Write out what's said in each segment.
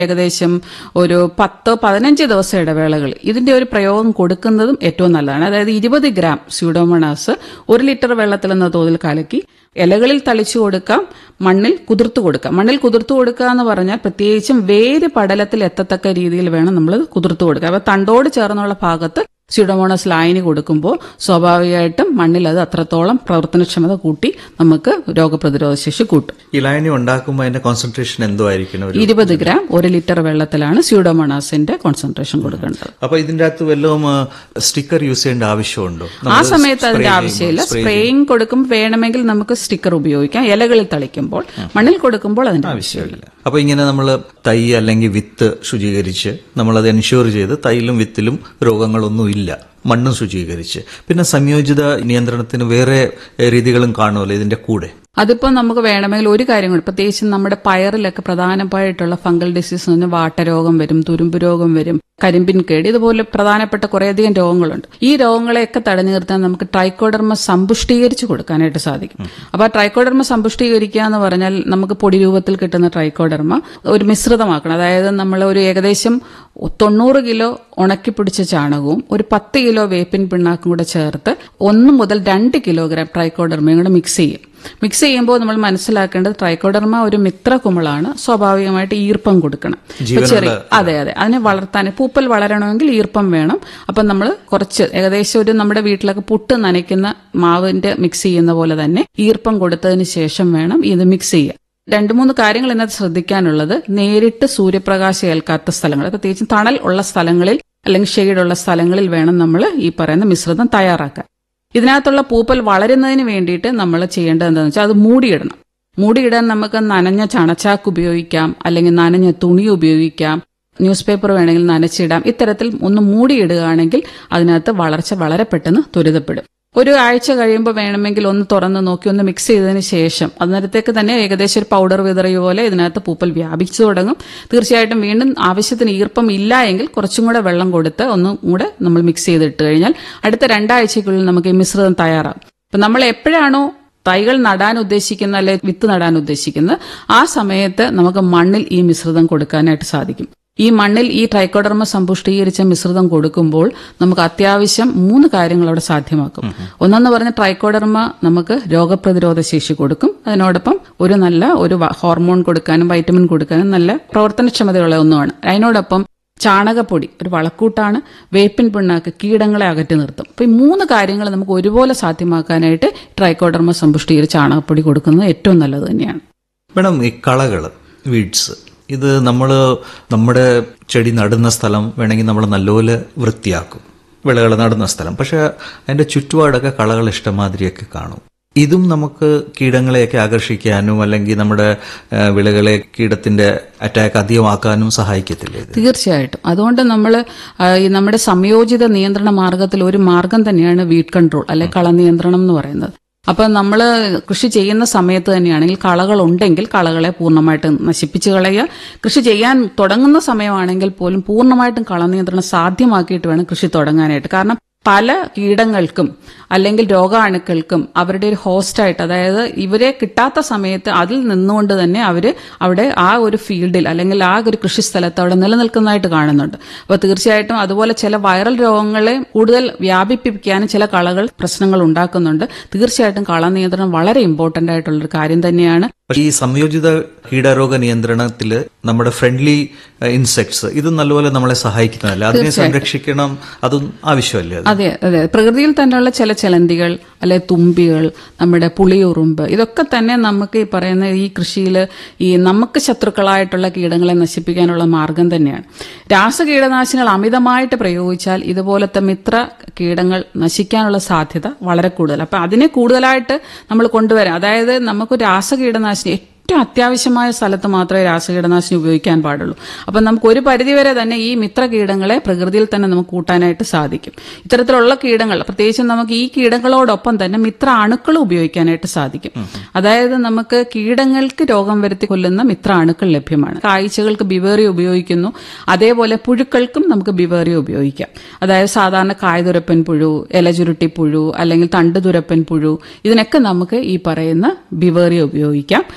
ഏകദേശം ഒരു പത്തോ പതിനഞ്ച് ദിവസം ഇടവേളകൾ ഇതിന്റെ ഒരു പ്രയോഗം കൊടുക്കുന്നതും ഏറ്റവും നല്ലതാണ് അതായത് ഇരുപത് ഗ്രാം സ്യൂഡോമോണാസ് ഒരു ലിറ്റർ വെള്ളത്തിൽ എന്ന തോതിൽ കലക്കി ഇലകളിൽ തളിച്ചു കൊടുക്കാം മണ്ണിൽ കുതിർത്തു കൊടുക്കാം മണ്ണിൽ കുതിർത്തു കൊടുക്കുക എന്ന് പറഞ്ഞാൽ പ്രത്യേകിച്ചും വേര് പടലത്തിൽ എത്തത്തക്ക രീതിയിൽ വേണം നമ്മൾ കുതിർത്തു കൊടുക്കുക അപ്പൊ തണ്ടോട് ചേർന്നുള്ള ഭാഗത്ത് സ്യൂഡോമോണസ് ലായനി കൊടുക്കുമ്പോൾ സ്വാഭാവികമായിട്ടും മണ്ണിൽ അത് അത്രത്തോളം പ്രവർത്തനക്ഷമത കൂട്ടി നമുക്ക് രോഗപ്രതിരോധ ശേഷി കൂട്ടും ഈ ലായനി ഉണ്ടാക്കുമ്പോൾ അതിന്റെ കോൺസെൻട്രേഷൻ എന്തോ ആയിരിക്കണം ഒരു ഇരുപത് ഗ്രാം ഒരു ലിറ്റർ വെള്ളത്തിലാണ് സ്യൂഡോമോണാസിന്റെ കോൺസെൻട്രേഷൻ കൊടുക്കേണ്ടത് അപ്പൊ ഇതിന്റെ അകത്ത് വല്ലതും സ്റ്റിക്കർ യൂസ് ചെയ്യേണ്ട ആവശ്യമുണ്ടോ ആ നമ്മള് സമയത്ത് അതിന്റെ spray ആവശ്യമില്ല ചെയ്യുമ്പോൾ- spray സ്പ്രേയിങ് കൊടുക്കുമ്പോൾ വേണമെങ്കിൽ നമുക്ക് സ്റ്റിക്കർ ഉപയോഗിക്കാം ഇലകളിൽ തളിക്കുമ്പോൾ മണ്ണിൽ കൊടുക്കുമ്പോൾ അതിന്റെ ആവശ്യമില്ല അപ്പൊ ഇങ്ങനെ നമ്മൾ തൈ അല്ലെങ്കിൽ വിത്ത് ശുചീകരിച്ച് നമ്മളത് എൻഷുർ ചെയ്ത് തൈയിലും വിത്തിലും രോഗങ്ങളൊന്നും ഇല്ല മണ്ണും ശുചീകരിച്ച് പിന്നെ സംയോജിത നിയന്ത്രണത്തിന് വേറെ ഏ, രീതികളും കാണുമല്ലോ ഇതിന്റെ കൂടെ അതിപ്പോ നമുക്ക് വേണമെങ്കിൽ ഒരു കാര്യം കൂടി പ്രത്യേകിച്ച് നമ്മുടെ പയറിലൊക്കെ പ്രധാനമായിട്ടുള്ള ഫംഗൽ ഡിസീസ് എന്ന് പറഞ്ഞാൽ വാട്ടരോഗം വരും തുരുമ്പ് രോഗം വരും കരിമ്പിൻ കേട് ഇതുപോലെ പ്രധാനപ്പെട്ട കുറേയധികം രോഗങ്ങളുണ്ട് ഈ രോഗങ്ങളെയൊക്കെ തടഞ്ഞു നിർത്താൻ നമുക്ക് ട്രൈക്കോഡർമ സമ്പുഷ്ടീകരിച്ച് കൊടുക്കാനായിട്ട് സാധിക്കും അപ്പൊ ആ ട്രൈക്കോഡർമ സമ്പുഷ്ടീകരിക്കുക എന്ന് പറഞ്ഞാൽ നമുക്ക് പൊടി രൂപത്തിൽ കിട്ടുന്ന ട്രൈക്കോഡർമ ഒരു മിശ്രിതമാക്കണം അതായത് നമ്മൾ ഒരു ഏകദേശം തൊണ്ണൂറ് കിലോ ഉണക്കി പിടിച്ച ചാണകവും ഒരു പത്ത് കിലോ വേപ്പിൻ പിണ്ണാക്കും കൂടെ ചേർത്ത് ഒന്ന് മുതൽ രണ്ട് കിലോഗ്രാം ട്രൈക്കോഡർമയും കൂടെ മിക്സ് ചെയ്യും മിക്സ് ചെയ്യുമ്പോൾ നമ്മൾ മനസ്സിലാക്കേണ്ടത് ട്രൈക്കോഡർമ ഒരു മിത്ര കുമിളാണ് സ്വാഭാവികമായിട്ട് ഈർപ്പം കൊടുക്കണം ഇപ്പൊ ചെറിയ അതെ അതെ അതിനെ വളർത്താൻ പൂപ്പൽ വളരണമെങ്കിൽ ഈർപ്പം വേണം അപ്പം നമ്മൾ കുറച്ച് ഏകദേശം ഒരു നമ്മുടെ വീട്ടിലൊക്കെ പുട്ട് നനയ്ക്കുന്ന മാവിന്റെ മിക്സ് ചെയ്യുന്ന പോലെ തന്നെ ഈർപ്പം കൊടുത്തതിന് ശേഷം വേണം ഇത് മിക്സ് ചെയ്യാൻ രണ്ട് മൂന്ന് കാര്യങ്ങൾ ഇതിനകത്ത് ശ്രദ്ധിക്കാനുള്ളത് നേരിട്ട് സൂര്യപ്രകാശം ഏൽക്കാത്ത സ്ഥലങ്ങൾ പ്രത്യേകിച്ചും തണൽ ഉള്ള സ്ഥലങ്ങളിൽ അല്ലെങ്കിൽ ഷെയ്ഡുള്ള സ്ഥലങ്ങളിൽ വേണം നമ്മൾ ഈ പറയുന്ന മിശ്രിതം തയ്യാറാക്കാൻ ഇതിനകത്തുള്ള പൂപ്പൽ വളരുന്നതിന് വേണ്ടിയിട്ട് നമ്മൾ ചെയ്യേണ്ടത് എന്താണെന്ന് വെച്ചാൽ അത് മൂടിയിടണം മൂടിയിടാൻ നമുക്ക് നനഞ്ഞ ചണച്ചാക്ക് ഉപയോഗിക്കാം അല്ലെങ്കിൽ നനഞ്ഞ തുണി ഉപയോഗിക്കാം ന്യൂസ് പേപ്പർ വേണമെങ്കിൽ നനച്ചിടാം ഇത്തരത്തിൽ ഒന്ന് മൂടിയിടുകയാണെങ്കിൽ അതിനകത്ത് വളർച്ച വളരെ പെട്ടെന്ന് ത്വരിതപ്പെടും ഒരു ആഴ്ച കഴിയുമ്പോൾ വേണമെങ്കിൽ ഒന്ന് തുറന്ന് നോക്കി ഒന്ന് മിക്സ് ചെയ്തതിന് ശേഷം അന്നേരത്തേക്ക് തന്നെ ഏകദേശം ഒരു പൗഡർ വിതറിയ പോലെ ഇതിനകത്ത് പൂപ്പൽ വ്യാപിച്ചു തുടങ്ങും തീർച്ചയായിട്ടും വീണ്ടും ആവശ്യത്തിന് ഈർപ്പം ഇല്ല എങ്കിൽ കുറച്ചും കൂടെ വെള്ളം കൊടുത്ത് ഒന്നും കൂടെ നമ്മൾ മിക്സ് ചെയ്തിട്ട് കഴിഞ്ഞാൽ അടുത്ത രണ്ടാഴ്ചയ്ക്കുള്ളിൽ നമുക്ക് ഈ മിശ്രിതം തയ്യാറാകും അപ്പം നമ്മൾ എപ്പോഴാണോ തൈകൾ നടാൻ ഉദ്ദേശിക്കുന്ന അല്ലെ വിത്ത് നടാൻ ഉദ്ദേശിക്കുന്നത് ആ സമയത്ത് നമുക്ക് മണ്ണിൽ ഈ മിശ്രിതം കൊടുക്കാനായിട്ട് സാധിക്കും ഈ മണ്ണിൽ ഈ ട്രൈക്കോഡർമ സമ്പുഷ്ടീകരിച്ച മിശ്രിതം കൊടുക്കുമ്പോൾ നമുക്ക് അത്യാവശ്യം മൂന്ന് കാര്യങ്ങൾ അവിടെ സാധ്യമാക്കും ഒന്നെന്ന് പറഞ്ഞ ട്രൈക്കോഡർമ നമുക്ക് രോഗപ്രതിരോധ ശേഷി കൊടുക്കും അതിനോടൊപ്പം ഒരു നല്ല ഒരു വ- ഹോർമോൺ കൊടുക്കാനും വൈറ്റമിൻ കൊടുക്കാനും നല്ല പ്രവർത്തനക്ഷമതയുള്ള ഒന്നുമാണ് അതിനോടൊപ്പം ചാണകപ്പൊടി ഒരു വളക്കൂട്ടാണ് വേപ്പിൻ പിണ്ണാക്ക് കീടങ്ങളെ അകറ്റി നിർത്തും അപ്പൊ ഈ മൂന്ന് കാര്യങ്ങൾ നമുക്ക് ഒരുപോലെ സാധ്യമാക്കാനായിട്ട് ട്രൈക്കോഡർമ സമ്പുഷ്ടീകരിച്ച ചാണകപ്പൊടി കൊടുക്കുന്നത് ഏറ്റവും നല്ലത് തന്നെയാണ് മേഡം ഈ കളകൾ വീഡ്സ് ഇത് നമ്മൾ നമ്മുടെ ചെടി നടുന്ന സ്ഥലം വേണമെങ്കിൽ നമ്മൾ നല്ലപോലെ വൃത്തിയാക്കും വിളകൾ നടുന്ന സ്ഥലം പക്ഷെ അതിന്റെ ചുറ്റുപാടൊക്കെ കളകൾ ഇഷ്ടമാതിരിയൊക്കെ കാണും ഇതും നമുക്ക് കീടങ്ങളെയൊക്കെ ആകർഷിക്കാനും അല്ലെങ്കിൽ നമ്മുടെ ആ, വിളകളെ കീടത്തിന്റെ അറ്റാക്ക് അധികമാക്കാനും സഹായിക്കത്തില്ലേ ഇത് തീർച്ചയായിട്ടും അതുകൊണ്ട് നമ്മൾ ഈ നമ്മുടെ സംയോജിത നിയന്ത്രണ മാർഗത്തിൽ ഒരു മാർഗം തന്നെയാണ് വീഡ് കൺട്രോൾ അല്ലെ കള നിയന്ത്രണം എന്ന് പറയുന്നത് അപ്പൊ നമ്മൾ കൃഷി ചെയ്യുന്ന സമയത്ത് തന്നെയാണെങ്കിൽ കളകൾ ഉണ്ടെങ്കിൽ കളകളെ പൂർണ്ണമായിട്ട് നശിപ്പിച്ചു കളയുക കൃഷി ചെയ്യാൻ തുടങ്ങുന്ന സമയമാണെങ്കിൽ പോലും പൂർണ്ണമായിട്ടും കള നിയന്ത്രണം സാധ്യമാക്കിയിട്ട് വേണം കൃഷി തുടങ്ങാനായിട്ട് കാരണം പല കീടങ്ങൾക്കും അല്ലെങ്കിൽ രോഗാണുക്കൾക്കും അവരുടെ ഒരു ഹോസ്റ്റായിട്ട് അതായത് ഇവരെ കിട്ടാത്ത സമയത്ത് അതിൽ നിന്നുകൊണ്ട് തന്നെ അവർ അവിടെ ആ ഒരു ഫീൽഡിൽ അല്ലെങ്കിൽ ആ ഒരു കൃഷിസ്ഥലത്ത് അവിടെ നിലനിൽക്കുന്നതായിട്ട് കാണുന്നുണ്ട് അപ്പോൾ തീർച്ചയായിട്ടും അതുപോലെ ചില വൈറൽ രോഗങ്ങളെ കൂടുതൽ വ്യാപിപ്പിക്കാനും ചില കളകൾ പ്രശ്നങ്ങൾ ഉണ്ടാക്കുന്നുണ്ട് തീർച്ചയായിട്ടും കള നിയന്ത്രണം വളരെ ഇമ്പോർട്ടന്റ് ആയിട്ടുള്ളൊരു കാര്യം തന്നെയാണ് പക്ഷേ ഈ സംയോജിത കീടരോഗ നിയന്ത്രണത്തിൽ നമ്മുടെ ഫ്രണ്ട്ലി ഇൻസെക്ട്സ് ഇത് നല്ലപോലെ നമ്മളെ സഹായിക്കുന്നതല്ല അതിനെ സംരക്ഷിക്കണം അതും ആവശ്യമല്ലേ അത് അതെ അതെ പ്രകൃതിയിൽ തന്നെയുള്ള ചില ചിലന്തികൾ അല്ലെ തുമ്പികൾ നമ്മുടെ പുളിയുറുമ്പ് ഇതൊക്കെ തന്നെ നമുക്ക് ഈ പറയുന്ന ഈ കൃഷിയിൽ ഈ നമുക്ക് ശത്രുക്കളായിട്ടുള്ള കീടങ്ങളെ നശിപ്പിക്കാനുള്ള മാർഗം തന്നെയാണ് രാസകീടനാശിനികൾ അമിതമായിട്ട് പ്രയോഗിച്ചാൽ ഇതുപോലത്തെ മിത്ര കീടങ്ങൾ നശിക്കാനുള്ള സാധ്യത വളരെ കൂടുതൽ അപ്പൊ അതിനെ കൂടുതലായിട്ട് നമ്മൾ കൊണ്ടുവരാം അതായത് നമുക്ക് രാസകീടനാശിനി ഏറ്റവും അത്യാവശ്യമായ സ്ഥലത്ത് മാത്രമേ രാസകീടനാശിനി ഉപയോഗിക്കാൻ പാടുള്ളൂ അപ്പം നമുക്ക് ഒരു പരിധിവരെ തന്നെ ഈ മിത്ര കീടങ്ങളെ പ്രകൃതിയിൽ തന്നെ നമുക്ക് കൂട്ടാനായിട്ട് സാധിക്കും ഇത്തരത്തിലുള്ള കീടങ്ങൾ പ്രത്യേകിച്ചും നമുക്ക് ഈ കീടങ്ങളോടൊപ്പം തന്നെ മിത്ര അണുക്കൾ ഉപയോഗിക്കാനായിട്ട് സാധിക്കും അതായത് നമുക്ക് കീടങ്ങൾക്ക് രോഗം വരുത്തി കൊല്ലുന്ന മിത്ര അണുക്കൾ ലഭ്യമാണ് കാഴ്ചകൾക്ക് ബിവേറി ഉപയോഗിക്കുന്നു അതേപോലെ പുഴുക്കൾക്കും നമുക്ക് ബിവേറി ഉപയോഗിക്കാം അതായത് സാധാരണ കായ്തുരപ്പൻ പുഴു ഇലചുരുട്ടി പുഴു അല്ലെങ്കിൽ തണ്ടുതുരപ്പൻ പുഴു ഇതിനൊക്കെ നമുക്ക് ഈ പറയുന്ന ബിവേറി ഉപയോഗിക്കാം അതേ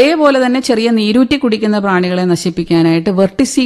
അതേപോലെ തന്നെ ചെറിയ നീരൂറ്റി കുടിക്കുന്ന പ്രാണികളെ നശിപ്പിക്കാനായിട്ട് വെർട്ടിസി